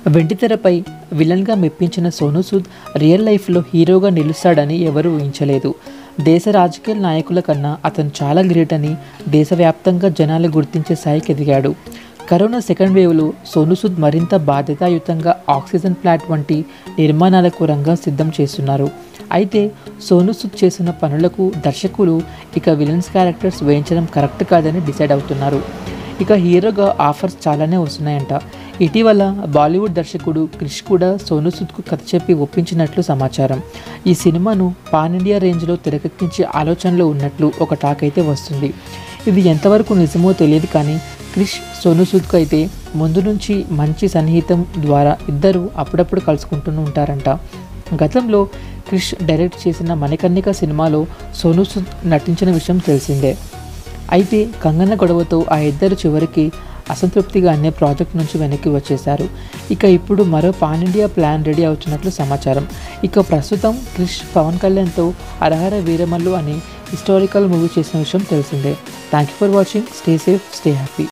వెండితెరపై విలన్గా మెప్పించిన సోనూ సూద్ రియల్ లైఫ్లో హీరోగా నిలుస్తాడని ఎవరూ ఊహించలేదు దేశ రాజకీయ నాయకుల కన్నా అతను చాలా గ్రేట్ అని దేశవ్యాప్తంగా జనాలు గుర్తించే స్థాయికి ఎదిగాడు కరోనా సెకండ్ వేవ్లో సోనూ సూద్ మరింత బాధ్యతాయుతంగా ఆక్సిజన్ ప్లాంట్ వంటి నిర్మాణాలకు రంగం సిద్ధం చేస్తున్నారు అయితే సోనూ సూద్ చేసిన పనులకు దర్శకులు ఇక విలన్స్ క్యారెక్టర్స్ వేయించడం కరెక్ట్ కాదని డిసైడ్ అవుతున్నారు ఇక హీరోగా ఆఫర్స్ చాలానే వస్తున్నాయంట ఇటీవల బాలీవుడ్ దర్శకుడు క్రిష్ కూడా సోనూ సూద్కు కథ చెప్పి ఒప్పించినట్లు సమాచారం ఈ సినిమాను పాన్ ఇండియా రేంజ్లో తెరకెక్కించే ఆలోచనలో ఉన్నట్లు ఒక టాక్ అయితే వస్తుంది ఇది ఎంతవరకు నిజమో తెలియదు కానీ క్రిష్ సోనూ సూద్కు అయితే ముందు నుంచి మంచి సన్నిహితం ద్వారా ఇద్దరు అప్పుడప్పుడు కలుసుకుంటూ ఉంటారంట గతంలో క్రిష్ డైరెక్ట్ చేసిన మణికర్ణిక సినిమాలో సోనూ సూద్ నటించిన విషయం తెలిసిందే అయితే కంగన్న గొడవతో ఆ ఇద్దరు చివరికి అసంతృప్తిగా అనే ప్రాజెక్ట్ నుంచి వెనక్కి వచ్చేశారు ఇక ఇప్పుడు మరో పాన్ ఇండియా ప్లాన్ రెడీ అవుతున్నట్లు సమాచారం ఇక ప్రస్తుతం క్రిష్ పవన్ కళ్యాణ్తో హరహర వీరమల్లు అనే హిస్టారికల్ మూవీ చేసిన విషయం తెలిసిందే thank you for watching stay safe stay happy